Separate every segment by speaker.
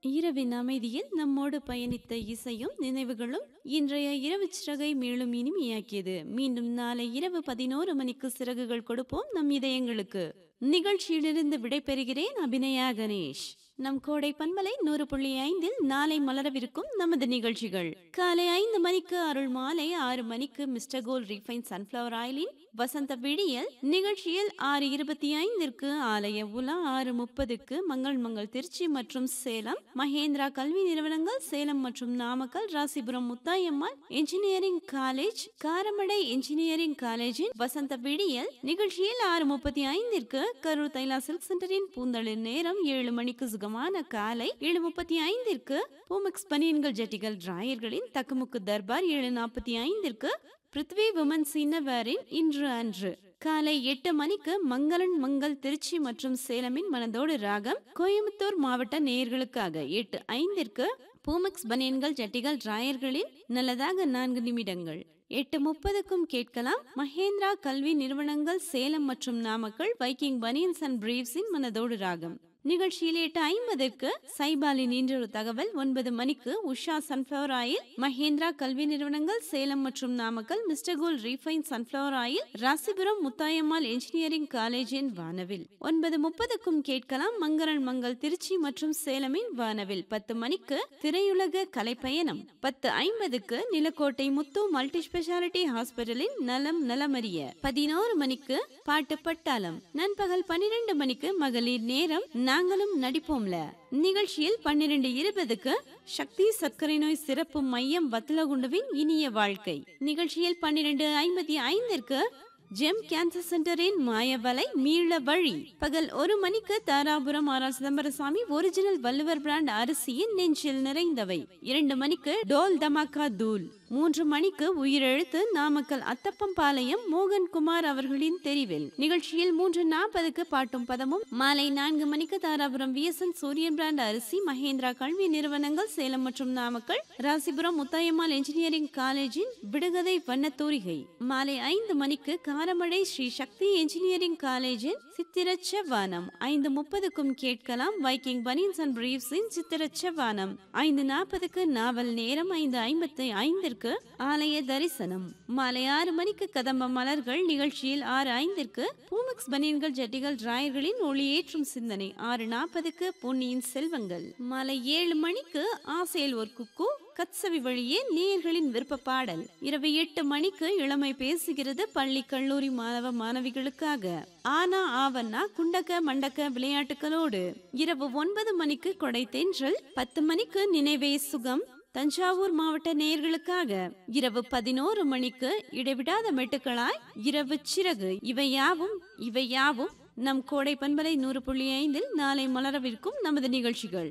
Speaker 1: இரவின் அமைதியில் நம்மோடு பயணித்த இசையும் நினைவுகளும் இன்றைய இரவு சிறகை மேலும் இனிமையாக்கியது மீண்டும் நாளை இரவு பதினோரு மணிக்கு சிறகுகள் கொடுப்போம் நம் இதயங்களுக்கு நிகழ்ச்சியிலிருந்து விடைபெறுகிறேன் அபிநயா கணேஷ் நம் கோடை பண்பலை நூறு புள்ளி ஐந்தில் நாளை மலரவிருக்கும் நமது நிகழ்ச்சிகள் காலை ஐந்து மணிக்கு அருள் மாலை ஆறு மணிக்கு மிஸ்டர் கோல் ரீஃபைன் சன்ஃபிளவர் ஆயிலின் வசந்த விடியல் நிகழ்ச்சியில் ஆறு இருபத்தி ஐந்திற்கு ஆலய உலா ஆறு முப்பதுக்கு மங்கள் மங்கள் திருச்சி மற்றும் சேலம் மகேந்திரா கல்வி நிறுவனங்கள் சேலம் மற்றும் Namakkal Rasipuram Muthayammal engineering college Karamadai engineering காலேஜின் வசந்த விடியல் நிகழ்ச்சியில் ஆறு முப்பத்தி ஐந்திற்கு கரூர் தைலா சில்க் சென்டரின் பூந்தளிர் நேரம் ஏழு மணிக்கு சுகமான காலை ஏழு முப்பத்தி ஐந்திற்கு பூமெக்ஸ் பனியன்கள் ஜட்டிகள் டிராயர்களின் தக்குமுக்கு தர்பார் ஏழு நாற்பத்தி ஐந்திற்கு பிருத்வி விமன் சின்னவேரின் இன்று அன்று காலை எட்டு மணிக்கு மங்களன் மங்கள் திருச்சி மற்றும் சேலமின் மனதோடு ராகம் கோயம்புத்தூர் மாவட்ட நேயர்களுக்காக எட்டு ஐந்திற்கு பூமெக்ஸ் பனியன்கள் ஜட்டிகள் டிராயர்களில் நல்லதாக நான்கு நிமிடங்கள் எட்டு முப்பதுக்கும் கேட்கலாம் மகேந்திரா கல்வி நிறுவனங்கள் சேலம் மற்றும் நாமக்கல் வைக்கிங் பனியன்ஸ் அண்ட் பிரீவ்ஸின் மனதோடு ராகம் நிகழ்ச்சியில் எட்டு ஐம்பதற்கு சைபாலின் இன்றொரு தகவல் ஒன்பது மணிக்கு உஷா சன்ஃபிளவர் ஆயில் மகேந்திரா கல்வி நிறுவனங்கள் சேலம் மற்றும் Namakkal mister gold refine sunflower oil Rasipuram Muthayammal engineering காலேஜின் வானவில் ஒன்பது முப்பதுக்கும் கேட்கலாம் மங்கரன் மங்கள் திருச்சி மற்றும் சேலமின் வானவில் பத்து மணிக்கு திரையுலக கலைப்பயணம் பத்து ஐம்பதுக்கு நிலக்கோட்டை முத்து மல்டி ஸ்பெஷாலிட்டி ஹாஸ்பிட்டலின் நலம் நலமறிய பதினோரு மணிக்கு பாட்டு பட்டாளம் நண்பகல் பன்னிரண்டு மணிக்கு மகளிர் நேரம் நாங்களும் நடிப்போம்ல நிகழ்ச்சியில் பன்னிரண்டு இருபதுக்கு சக்தி சர்க்கரை நோய் சிறப்பு மையம் வத்தலகுண்டுவின் இனிய வாழ்க்கை நிகழ்ச்சியில் பன்னிரண்டு ஐம்பத்தி ஐந்திற்கு ஜெம் கேன்சர் சென்டரின் மாயவலை மீள வழி பகல் ஒரு மணிக்கு Dharapuram R R Chidambarasamy original Valluvar brand அரிசியின் நெஞ்சில் நிறைந்தவை இரண்டு மணிக்கு டோல் தமாக்கா தூள் மூன்று மணிக்கு உயிரெழுத்து நாமக்கல் அத்தப்பம் பாளையம் மோகன் குமார் அவர்களின் தெரிவில் நிகழ்ச்சியில் மூன்று நாற்பதுக்கு பாட்டும் பதமும் மாலை நான்கு மணிக்கு தாராபுரம் விஎஸ்என் சூரியன் பிராண்ட் அரிசி மகேந்திரா கல்வி நிறுவனங்கள் சேலம் மற்றும் நாமக்கல் ராசிபுரம் முத்தாயம்மாள் என்ஜினியரிங் காலேஜின் விடுகதை வண்ணத்தூரிகை மாலை ஐந்து மணிக்கு காரமடை ஸ்ரீ சக்தி என்ஜினியரிங் காலேஜின் சித்திரச்ச வானம் ஐந்து முப்பதுக்கும் கேட்கலாம் வைக்கிங் பனியன்ஸ் அண்ட் பிரீவ்ஸின் சித்திரச்ச வானம் ஐந்து நாற்பதுக்கு நாவல் நேரம் ஐந்து ஐம்பத்தி ஐந்திற்கு ஆலய தரிசனம் மாலை ஆறு மணிக்கு கதம்ப மலர்கள் நிகழ்ச்சியில் ஆறு ஐந்திற்கு பூமிக்ஸ் பனியன்கள் ஜட்டிகள் டிராயர்களின் ஒளியேற்றும் சிந்தனை ஆறு நாற்பதுக்கு பொன்னியின் செல்வங்கள் மாலை ஏழு மணிக்கு ஆசையில் ஒரு குக்கு கத்சவி வழியே நேயர்களின் விருப்ப பாடல் இரவு எட்டு மணிக்கு இளமை பேசுகிறது பள்ளி கல்லூரி மாணவ மாணவிகளுக்காக ஆனா ஆவன்னா குண்டக்க மண்டக்க விளையாட்டுகளோடு இரவு ஒன்பது மணிக்கு கொடை தென்றல் பத்து மணிக்கு நினைவே சுகம் தஞ்சாவூர் மாவட்ட நேயர்களுக்காக இரவு பதினோரு மணிக்கு இடைவிடாத மெட்டுக்களாய் இரவு சிறகு இவை யாவும் இவை யாவும் நம் கோடை பண்பலை நூறு புள்ளி ஐந்தில் நாளை மலரவிருக்கும் நமது நிகழ்ச்சிகள்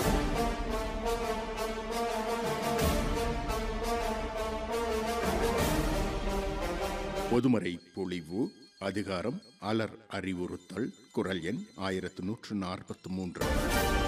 Speaker 2: பொதுமறை பொழிவு அதிகாரம் அலர் அறிவுறுத்தல் குரல் எண் ஆயிரத்து நூற்று நாற்பத்து மூன்று